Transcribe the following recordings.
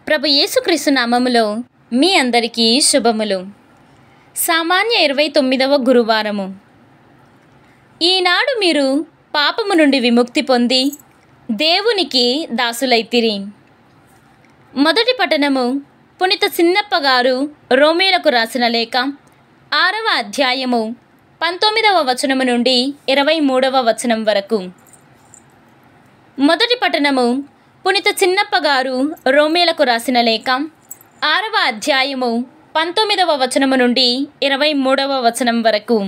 ప్రభు యేసుక్రీస్తు నామములో మీ అందరికీ శుభములు సామాన్య ఇరవై తొమ్మిదవ గురువారము ఈనాడు మీరు పాపము నుండి విముక్తి పొంది దేవునికి దాసులైతిరి మొదటి పట్టణము పునిత సిన్నప్ప గారు రోమేలకు రాసిన లేఖ ఆరవ అధ్యాయము పంతొమ్మిదవ వచనము నుండి ఇరవై మూడవ వచనం వరకు మొదటి పట్టణము పునిత చిన్నప్ప గారు రోమేలకు రాసిన లేఖ ఆరవ అధ్యాయము పంతొమ్మిదవ వచనము నుండి ఇరవై మూడవ వచనం వరకు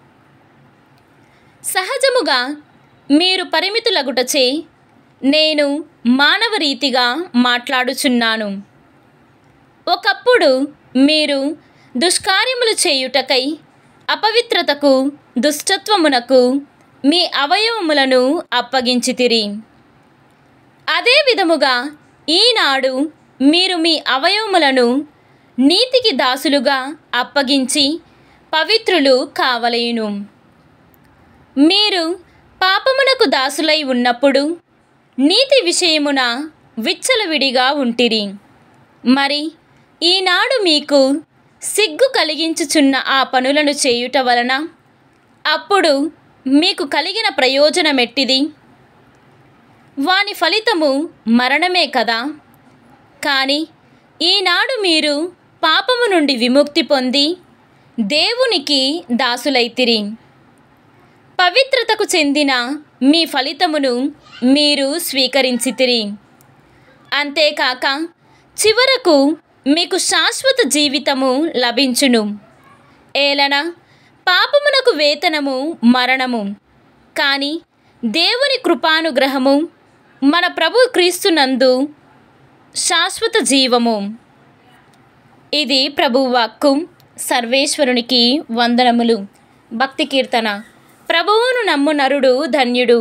సహజముగా మీరు పరిమితులగుటచే నేను మానవ రీతిగా మాట్లాడుచున్నాను ఒకప్పుడు మీరు దుష్కార్యములు చేయుటకై అపవిత్రతకు దుష్టత్వమునకు మీ అవయవములను అప్పగించితిరి అదే విధముగా ఈనాడు మీరు మీ అవయవములను నీతికి దాసులుగా అప్పగించి పవిత్రులు కావలేను మీరు పాపమునకు దాసులై ఉన్నప్పుడు నీతి విషయమున విచ్చలవిడిగా ఉంటిరి మరి ఈనాడు మీకు సిగ్గు కలిగించుచున్న ఆ పనులను చేయుట వలన అప్పుడు మీకు కలిగిన ప్రయోజనమెట్టిది వాని ఫలితము మరణమే కదా కానీ ఈనాడు మీరు పాపము నుండి విముక్తి పొంది దేవునికి దాసులైతిరి పవిత్రతకు చెందిన మీ ఫలితమును మీరు స్వీకరించితిరి అంతేకాక చివరకు మీకు శాశ్వత జీవితము లభించును ఏలన పాపమునకు వేతనము మరణము కానీ దేవుని కృపానుగ్రహము మన ప్రభు క్రీస్తునందు శాశ్వత జీవము ఇది ప్రభు వాక్కు సర్వేశ్వరునికి వందనములు భక్తి కీర్తన ప్రభువును నమ్ము నరుడు ధన్యుడు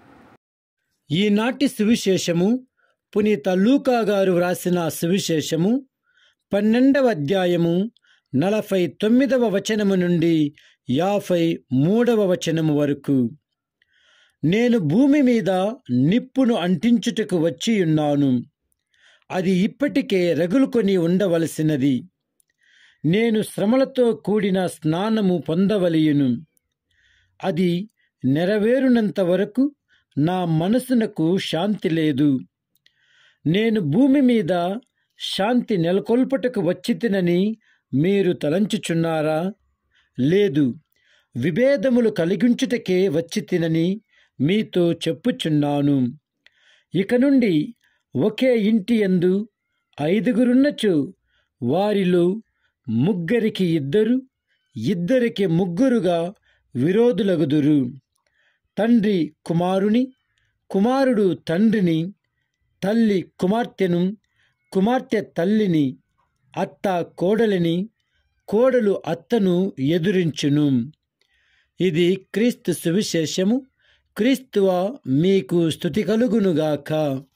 ఈనాటి సువిశేషము పునీత లూకా గారు వ్రాసిన సువిశేషము పన్నెండవ అధ్యాయము నలభై తొమ్మిదవ వచనము నుండి యాభై మూడవ వచనము వరకు నేను భూమి మీద నిప్పును అంటించుటకు వచ్చి ఉన్నాను అది ఇప్పటికే రగులుకొని ఉండవలసినది నేను శ్రమలతో కూడిన స్నానము పొందవలయును అది నెరవేరునంత వరకు నా మనసునకు శాంతి లేదు నేను భూమి మీద శాంతి నెలకొల్పటకు వచ్చితినని మీరు తలంచుచున్నారా లేదు విభేదములు కలిగించుటకే వచ్చి తినని మీతో చెప్పుచున్నాను ఇక నుండి ఒకే ఇంటి యందు ఐదుగురున్నచు వారిలో ముగ్గురికి ఇద్దరు ఇద్దరికి ముగ్గురుగా విరోధులగుదురు తండ్రి కుమారుని కుమారుడు తండ్రిని తల్లి కుమార్తెను కుమార్తె తల్లిని అత్త కోడలిని కోడలు అత్తను ఎదురించును ఇది క్రీస్తు సువిశేషము క్రీస్తువ మీకు స్థుతి కలుగునుగాక